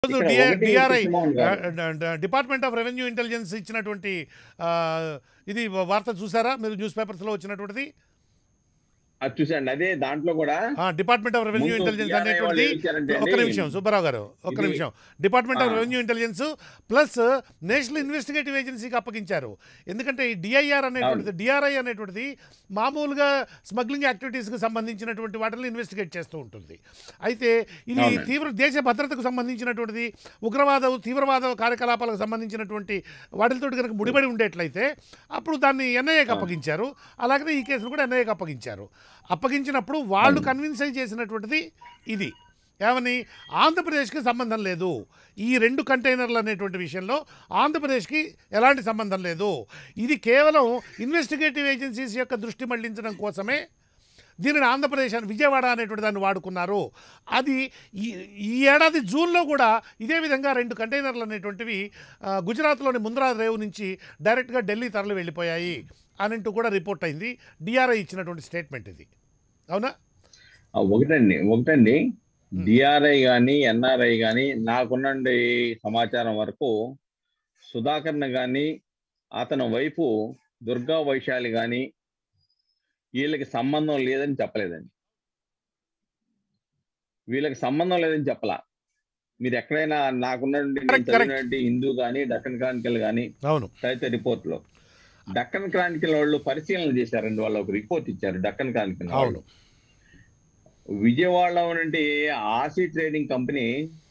రోజు ఇక్కడ డిఆర్ ఒకటి డిఆర్ఐ కృష్ణమోహన్ గారు. డిపార్ట్మెంట్ ఆఫ్ రెవెన్యూ ఇంటెలిజెన్స్ ఇచ్చినటువంటి ఆ, ఇది వార్త చూసారా మీరు న్యూస్ పేపర్స్లో వచ్చినటువంటిది అది చూసండి అదే దాంట్లో కూడా డిపార్ట్మెంట్ ఆఫ్ రెవెన్యూ ముందు ఇంటెలిజెన్స్ DRI వాళ్ళు అనేటువంటిది ఏం ఇచ్చారంటే ఒక్క అండి, నిమిషం సుబ్బారావు గారు ఒక్క ఇది- నిమిషం డిపార్ట్మెంట్ ఆఫ్ ఆ. Revenue intelligence plus national investigative ఏజెన్సీకి అప్పగించారు ఎందుకంటే ఈ డిఐఆర్ అనేటువంటిది డిఆర్ఐ అనేటువంటిది మామూలుగా స్మగ్లింగ్ యాక్టివిటీస్కి సంబంధించినటువంటి వాటిని ఇన్వెస్టిగేట్ చేస్తూ ఉంటుంది అయితే ఇది అవునండి. తీవ్ర దేశ భద్రతకు సంబంధించినటువంటిది ఉగ్రవాద తీవ్రవాద కార్యకలాపాలకు సంబంధించినటువంటి వాటితో కనుక ముడిపడి ఉండేట్లయితే అప్పుడు దాన్ని ఎన్ఐఏకి అప్పగించారు అలాగనే ఈ కేసును కూడా ఎన్ఐఏకి అప్పగించారు అప్పగించినప్పుడు వాళ్ళు కన్విన్స్ అయి చేసినటువంటిది ఇది ఏమని ఆంధ్రప్రదేశ్కి సంబంధం లేదు ఈ రెండు కంటైనర్లు అనేటువంటి విషయంలో ఆంధ్రప్రదేశ్కి ఎలాంటి సంబంధం లేదు ఇది కేవలం ఇన్వెస్టిగేటివ్ ఏజెన్సీస్ యొక్క దృష్టి మళ్లించడం కోసమే దీనిని ఆంధ్రప్రదేశ్ అని విజయవాడ అనేటువంటి దాన్ని వాడుకున్నారు అది ఈ ఈ ఏడాది జూన్లో కూడా ఇదే విధంగా రెండు కంటైనర్లు అనేటువంటివి ఆ, గుజరాత్లోని ముంద్రా రేవు నుంచి డైరెక్ట్గా ఢిల్లీ తరలి వెళ్ళిపోయాయి అనంటూ కూడా రిపోర్ట్ అయింది డిఆర్ఐ ఇచ్చినటువంటి స్టేట్మెంట్ ఇది అవునా ఆ, ఒకటండి ఒకటండి డిఆర్ఐ కానీ ఎన్ఆర్ఐ కానీ నాకున్నండి సమాచారం వరకు సుధాకర్ని కానీ అతని వైపు దుర్గా వైశాలి కానీ వీళ్ళకి సంబంధం లేదని చెప్పలేదండి వీళ్ళకి సంబంధం లేదని చెప్పలా మీరు ఎక్కడైనా నాకున్నటువంటి నేను Correct, correct. చదివినటువంటి హిందూ కానీ డక్కన్ క్రానికల్ కానీ అవును సాహిత్య రిపోర్ట్ లో డక్కన్ క్రానికల్ వాళ్ళు పరిశీలన చేశారండి వాళ్ళు ఒక రిపోర్ట్ ఇచ్చారు డక్కన్ క్రానికల్ వాళ్ళు అవును విజయవాడలో నుండి ఆసి ట్రేడింగ్ కంపెనీ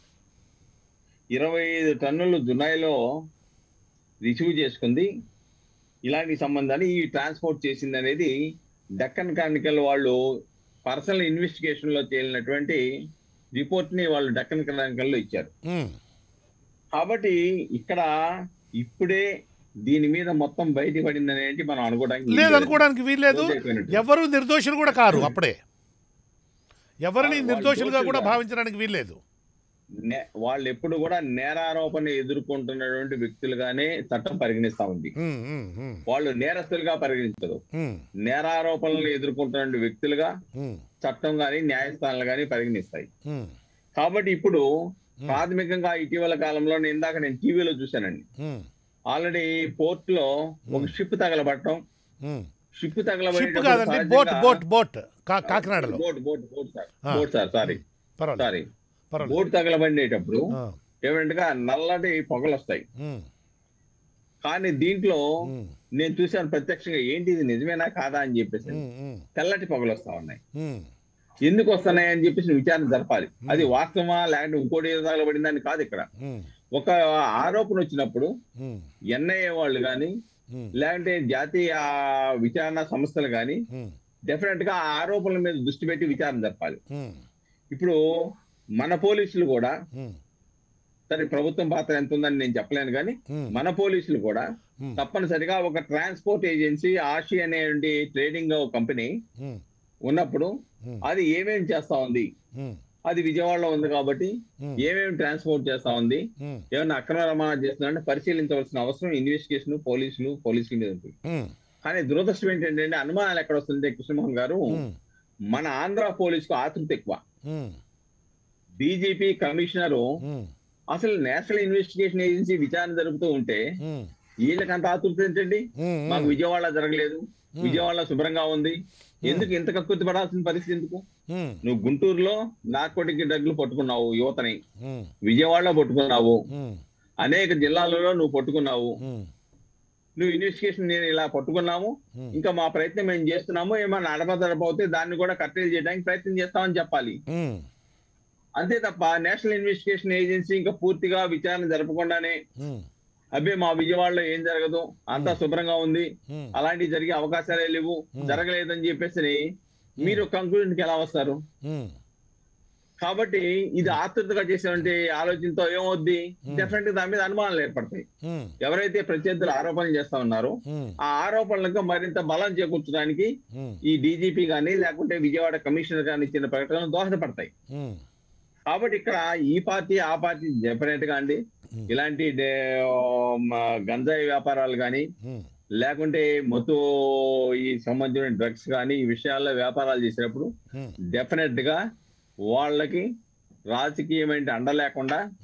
ఇరవై ఐదు టన్నులు జులైలో రిసీవ్ చేసుకుంది ఇలాంటి సంబంధాన్ని ఈ ట్రాన్స్పోర్ట్ చేసింది అనేది డక్కన్ క్రానికల్ వాళ్ళు పర్సనల్ ఇన్వెస్టిగేషన్ లో తేలినటువంటి రిపోర్ట్ ని వాళ్ళు డక్కన్ క్రానికల్ లో ఇచ్చారు ఉమ్. కాబట్టి ఇక్కడ ఇప్పుడే దీని మీద మొత్తం బయటపడింది అనేది మనం అనుకోవడానికి లేదు అనుకోవడానికి వీల్లేదు అయిపోయినట్టు. ఎవరు నిర్దోషులు కూడా కారు అప్పుడే ఎవరిని వాళ్ళు నిర్దోషులుగా దోషులు కూడా కాదు. భావించడానికి వీల్లేదు నే- వాళ్ళు ఎప్పుడు కూడా నేరారోపణ ఎదుర్కొంటున్నటువంటి వ్యక్తులుగానే చట్టం పరిగణిస్తా ఉంది ఉమ్, ఉమ్, ఉమ్, వాళ్ళు నేరస్తులుగా పరిగణించదు ఉమ్, నేరారోపణలు ఎదుర్కొంటున్న వ్యక్తులుగా ఉమ్, చట్టం గాని న్యాయస్థానాలు గాని పరిగణిస్తాయి ఉమ్, కాబట్టి ఇప్పుడు ఉమ్, ప్రాథమికంగా ఇటీవల కాలంలో నేను ఇందాక నేను టీవీలో చూశానండి ఉమ్, ఆల్రెడీ పోర్ట్ లో ఒక షిప్ తగలబట్టడం ఉమ్. షిప్ షిప్ తగలబడి కాదండి బోట్ బోట్ బోట్ కా- కాకినాడలో బోట్ బోట్ బోట్ సార్ ఆ. బోట్ సార్ సారీ పర్వాలేదు సారీ పర్వాలేదు బోట్ తగలబడేటప్పుడు ఆ, ఏమంటగా నల్లటి పొగలు వస్తాయి ఉమ్, కానీ దీంట్లో ఉమ్, నేను చూశాను ప్రత్యక్షంగా ఏంటి ఇది నిజమేనా కాదా అని చెప్పేసి ఉమ్, ఉమ్, తెల్లటి పొగలు వస్తా ఉన్నాయి ఉమ్, ఎందుకు వస్తున్నాయి అని చెప్పేసి విచారణ జరపాలి అది వాస్తవమా లేకపోతే ఇంకోటి ఏదో తగలబడిందని కాదు ఇక్కడ ఉమ్, ఒక ఆరోపణ వచ్చినప్పుడు ఉమ్, ఎన్ఐఏ వాళ్ళు కానీ ఉమ్, లేదంటే జాతీయ విచారణ సంస్థలు కానీ ఉమ్, డెఫినెట్ గా ఆ ఆరోపణల మీద దృష్టి పెట్టి విచారణ జరపాలి ఉమ్, ఇప్పుడు మన పోలీసులు కూడా ఉమ్, సరే ప్రభుత్వం పాత్ర ఎంత ఉందని నేను చెప్పలేను కానీ ఉమ్, మన పోలీసులు కూడా ఉమ్, తప్పనిసరిగా ఒక ట్రాన్స్పోర్ట్ ఏజెన్సీ ఆషి అనే ట్రేడింగ్ కంపెనీ ఉమ్, ఉన్నప్పుడు ఉమ్, అది ఏమేమి చేస్తా ఉంది ఉమ్, అది విజయవాడలో ఉంది కాబట్టి ఉమ్, ఏమేమి ట్రాన్స్పోర్ట్ చేస్తా ఉంది ఉమ్, ఏమైనా అక్రమ రవాణా చేస్తుందంటే పరిశీలించవలసిన అవసరం ఇన్వెస్టిగేషన్ పోలీసులు పోలీసుల మీద ఉంటుంది ఉమ్, కానీ దురదృష్టం ఏంటంటే అనుమానాలు ఎక్కడ వస్తుంటే కృష్ణమోహన్ గారు ఉమ్, మన ఆంధ్ర పోలీసుకు ఆతృత ఎక్కువ ఉమ్, డీజీపీ కమిషనరు ఉమ్, అసలు నేషనల్ ఇన్వెస్టిగేషన్ ఏజెన్సీ విచారణ జరుపుతూ ఉంటే ఉమ్, వీళ్ళకంత ఆతృత ఏంటండి ఉమ్, మాకు విజయవాడలో జరగలేదు ఉమ్, విజయవాడలో శుభ్రంగా ఉంది ఎందుకు ఇంత కక్కుర్తి పడాల్సిన పరిస్థితి ఎందుకు ఉమ్, నువ్వు గుంటూరులో నార్కోటిక్ డ్రగ్లు పట్టుకున్నావు యువతని ఉమ్, విజయవాడలో పట్టుకున్నావు ఉమ్, అనేక జిల్లాలలో నువ్వు పట్టుకున్నావు ఉమ్, నువ్వు ఇన్వెస్టిగేషన్ నేను ఇలా పట్టుకున్నాము ఉమ్, ఇంకా మా ప్రయత్నం మేము చేస్తున్నాము ఏమైనా అడపదడపవుతే దాన్ని కూడా కట్టడి చేయడానికి ప్రయత్నం చేస్తామని చెప్పాలి ఉమ్, అంతే తప్ప నేషనల్ ఇన్వెస్టిగేషన్ ఏజెన్సీ ఇంకా పూర్తిగా విచారణ జరపకుండానే ఉమ్, అబ్బే మా విజయవాడలో ఏం జరగదు అంతా శుభ్రంగా ఉంది ఉమ్, అలాంటివి జరిగే అవకాశాలే లేవు Hmm. జరగలేదని చెప్పేసి మీరు కంక్లూజన్ కి ఎలా వస్తారు ఉమ్, కాబట్టి ఇది ఆతృతగా చేసేటువంటి ఆలోచనతో ఏమవుద్ది Hmm. డెఫినెట్ గా దాని మీద అనుమానాలు ఏర్పడతాయి ఉమ్, ఎవరైతే ప్రత్యర్థులు ఆరోపణలు చేస్తా ఉన్నారో ఉమ్, ఆ ఆరోపణలకు మరింత బలం చేకూర్చడానికి ఉమ్, ఈ డీజీపీ గానీ లేకుంటే విజయవాడ కమిషనర్ గానీ ఇచ్చిన ప్రకటనలు దోహదపడతాయి ఉమ్, కాబట్టి ఇక్కడ ఈ పార్టీ ఆ పార్టీ డెఫినెట్ గా అండి Hmm. ఇలాంటి డే- మ, గంజాయి వ్యాపారాలు కానీ ఉమ్, లేకుంటే మత్తు ఈ సంబంధించిన డ్రగ్స్ కానీ ఈ విషయాల్లో వ్యాపారాలు చేసినప్పుడు ఉమ్, డెఫినెట్ గా వాళ్ళకి రాజకీయమైన అండ లేకుండా ఉమ్,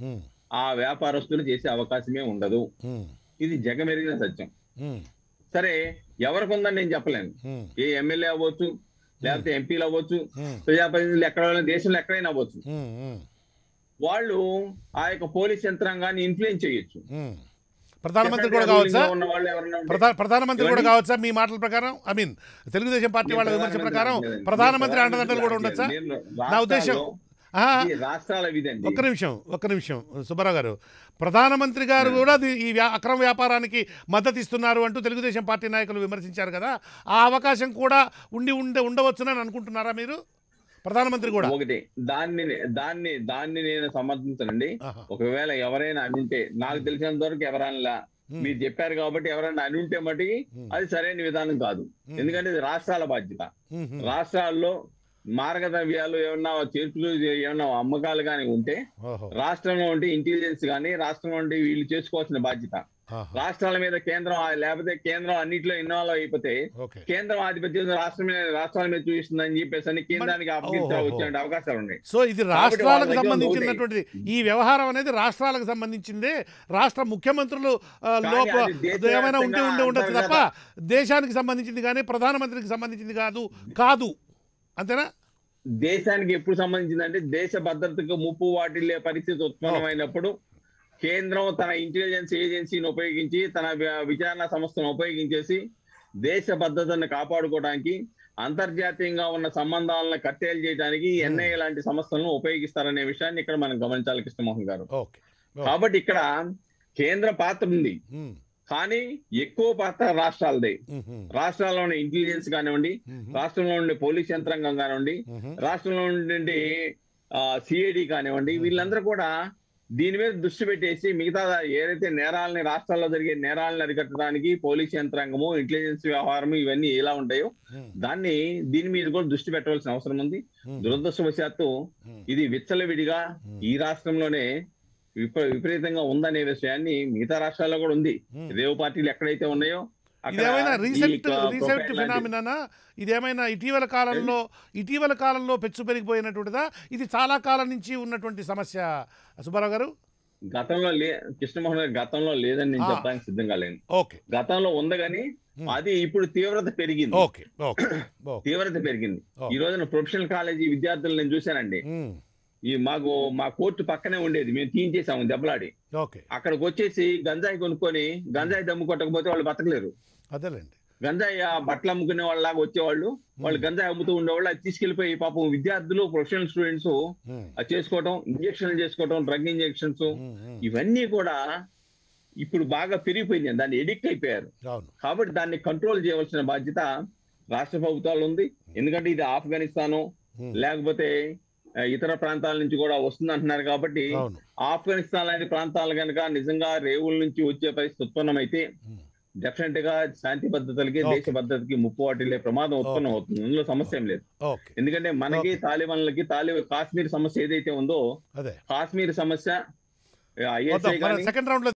ఆ వ్యాపారస్తులు చేసే అవకాశమే ఉండదు ఉమ్, ఇది జగమెరిగిన సత్యం ఉమ్, సరే ఎవరికి ఉందని నేను చెప్పలేను ఉమ్, ఏ ఎమ్మెల్యే అవ్వచ్చు లేకపోతే ఎంపీలు అవ్వచ్చు ఉమ్, ప్రజాప్రతినిధులు ఎక్కడ దేశంలో ఎక్కడైనా అవ్వచ్చు ఉమ్, ఉమ్, వాళ్ళు ఆ యొక్క పోలీస్ యంత్రాంగాన్ని ఇన్ఫ్లుయెన్స్ చేయొచ్చు ఉమ్. ప్రధానమంత్రి కూడా Definitely కావచ్చా ruling లో ఉన్న వాళ్ళు ఎవరైనా ఉంటే- ప్రధా ప్రధానమంత్రి కూడా ఏమండి? కావచ్చా మీ మాటల ప్రకారం ఐ మీన్ తెలుగుదేశం పార్టీ వాళ్ళ విమర్శ ప్రకారం ప్రధానమంత్రి అండదండలు కూడా ఉండొచ్చా నేను నా ఉద్దేశం రాష్ట్రాల్లో ఆ, ఇది రాష్ట్రాల విధండి ఒక్క నిమిషం ఒక్క నిమిషం సుబ్బారావు గారు ప్రధానమంత్రి గారు కూడా దీ- ఈ వ్యా- అక్రమ వ్యాపారానికి మద్దతు ఇస్తున్నారు అంటూ తెలుగుదేశం పార్టీ నాయకులు విమర్శించారు కదా ఆ అవకాశం కూడా ఉండి ఉండే ఉండవచ్చునని అనుకుంటున్నారా మీరు ప్రధానమంత్రి కూడా ఒకటి దాన్ని దాన్ని దాన్ని నేను సమర్థించనండి ఆహా. ఒకవేళ ఎవరైనా అనుంటే నాకు తెలిసినంత వరకు ఎవరైనా ఉమ్, మీరు చెప్పారు కాబట్టి ఎవరైనా అనుంటే మటుకి ఉమ్, అది సరైన విధానం కాదు ఉమ్, ఎందుకంటే ఇది రాష్ట్రాల బాధ్యత ఉమ్, ఉమ్. రాష్ట్రాల్లో మార్గద్రవ్యాలు ఏమన్నా చేతులు ఏమన్నా అమ్మకాలు కానీ ఉంటే ఓహో. రాష్ట్రంలో ఉంటే ఇంటెలిజెన్స్ కానీ రాష్ట్రంలో ఉంటే వీళ్ళు చేసుకోవాల్సిన బాధ్యత ఆహా. రాష్ట్రాల మీద కేంద్రం ఆ- లేకపోతే కేంద్రం అన్నింటిలో ఇన్వాల్వ్ అయిపోతే ఓకే కేంద్రం ఆధిపత్యం రాష్ట్రం మీద రాష్ట్రాల మీద చూపిస్తుందని చెప్పేసి అని కేంద్రానికి అప్పగించే ఓహో. వచ్చే అవకాశాలు ఉన్నాయి సో ఇది కాబట్టి రాష్ట్రాలకు వాళ్ళ దగ్గర సంబంధించినటువంటిది ఈ వ్యవహారం అనేది రాష్ట్రాలకు సంబంధించిందే రాష్ట్ర ముఖ్యమంత్రులు ఆ, కానీ లోప అది దేశవ్యాప్తంగా ఏమైనా ఉంటే ఉండే ఉండొచ్చు తప్ప అంతర్గత- దేశానికి సంబంధించింది కానీ ప్రధానమంత్రికి సంబంధించింది కాదు కాదు అంతేనా దేశానికి ఎప్పుడు సంబంధించిందంటే దేశ భద్రతకు ముప్పు వాటిల్లే పరిస్థితి ఉత్పన్నమైనప్పుడు కేంద్రం తన ఇంటెలిజెన్స్ ఏజెన్సీని ఉపయోగించి తన వి- విచారణ సంస్థను ఉపయోగించేసి దేశ భద్రతను కాపాడుకోవడానికి అంతర్జాతీయంగా ఉన్న సంబంధాలను కట్టేలు చేయడానికి ఎన్ఐఏ లాంటి సంస్థలను ఉపయోగిస్తారనే విషయాన్ని ఇక్కడ మనం గమనించాలి కృష్ణమోహన్ గారు ఓకే కాబట్టి ఇక్కడ కేంద్ర పాత్ర ఉంది ఉమ్, కానీ ఎక్కువ పాత్ర రాష్ట్రాలదే ఉమ్, ఉమ్, రాష్ట్రాల్లో ఉన్న ఇంటెలిజెన్స్ కానివ్వండి ఉమ్, రాష్ట్రంలో ఉండే పోలీస్ యంత్రాంగం కానివ్వండి ఉమ్, రాష్ట్రంలో ఉండే సిఐడి కానివ్వండి వీళ్ళందరూ కూడా దీని మీద దృష్టి పెట్టేసి మిగతా ఏదైతే నేరాలని రాష్ట్రాల్లో జరిగే నేరాలను అరికట్టడానికి పోలీస్ యంత్రాంగము ఇంటెలిజెన్స్ వ్యవహారం ఇవన్నీ ఎలా ఉంటాయో ఉమ్, దాన్ని దీని మీద కూడా దృష్టి పెట్టవలసిన అవసరం ఉంది ఉమ్, దురదృష్టవశాత్తు ఉమ్, ఇది విచ్చలవిడిగా ఉమ్, ఈ రాష్ట్రంలోనే విప విపరీతంగా ఉందనే విషయాన్ని మిగతా రాష్ట్రాల్లో కూడా ఉంది ఉమ్. రేవు పార్టీలు ఎక్కడైతే ఉన్నాయో అక్కడ ఇదేమైనా ఈ రీసెంట్ క- రీసెంట్ ప్రొఫైల్ లాంటి- ఫినామినా ఇదేమైనా ఇటీవల కాలంలో ఇటీవల కాలంలో పెచ్చు పెరిగిపోయినటువంటిదా ఇది చాలా కాలం నుంచి ఉన్నటువంటి సమస్య సుబ్బారావు గారు గతంలో లే కృష్ణమోహన్ గారు గతంలో లేదని నేను ఆ. చెప్పడానికి సిద్ధంగా లేను ఓకే గతంలో ఉంది కానీ Hmm. అది ఇప్పుడు తీవ్రత పెరిగింది ఓకే ఓకే ఓకే తీవ్రత పెరిగింది Oh. ఈ రోజున ప్రొఫెషనల్ కాలేజీ విద్యార్థులు నేను చూశానండి ఉమ్, ఈ మాకు మా కోర్టు పక్కనే ఉండేది మేము తీయించేసాము దెబ్బలాడి ఓకే అక్కడికి వచ్చేసి గంజాయి కొనుక్కొని గంజాయి దమ్ము కొట్టకపోతే వాళ్ళు బతకలేరు అదేలేండి గంజాయి ఆ బట్టలు అమ్ముకునే వాళ్ళలాగా వచ్చేవాళ్ళు వాళ్ళు గంజాయి అమ్ముతూ ఉండేవాళ్ళు అది తీసుకెళ్లిపోయి పాపం విద్యార్థులు ప్రొఫెషనల్ స్టూడెంట్స్ ఉమ్, అది చేసుకోవటం ఇంజక్షన్లు చేసుకోవటం డ్రగ్ ఇంజక్షన్స్ ఉమ్, ఉమ్, ఇవన్నీ కూడా ఇప్పుడు బాగా పెరిగిపోయింది దాన్ని ఎడిక్ట్ అయిపోయారు అవును కాబట్టి దాన్ని కంట్రోల్ చేయవలసిన బాధ్యత రాష్ట్ర ప్రభుత్వాలు ఉంది ఎందుకంటే ఇది ఆఫ్ఘనిస్తాను ఉమ్, లేకపోతే ఆ, ఇతర ప్రాంతాల నుంచి కూడా వస్తుంది అంటున్నారు కాబట్టి అవును ఆఫ్ఘనిస్తాన్ లాంటి ప్రాంతాలు కనుక నిజంగా రేవుల నుంచి వచ్చే పరిస్థితి ఉత్పన్నమైతే ఉమ్, డెఫినెట్ గా శాంతి భద్రతలకి Okay. దేశ భద్రతకి ముప్పు వాటిల్లే ప్రమాదం ఉత్పన్నం అవుతుంది అందులో సమస్య ఏం లేదు ఓకే ఎందుకంటే మనకి తాలిబాన్లకి తాలి కాశ్మీర్ సమస్య ఏదైతే ఉందో అదే కాశ్మీర్ సమస్య వద్దాం ఐఎస్ఐ మన కానీ సెకండ్ రౌండ్ లో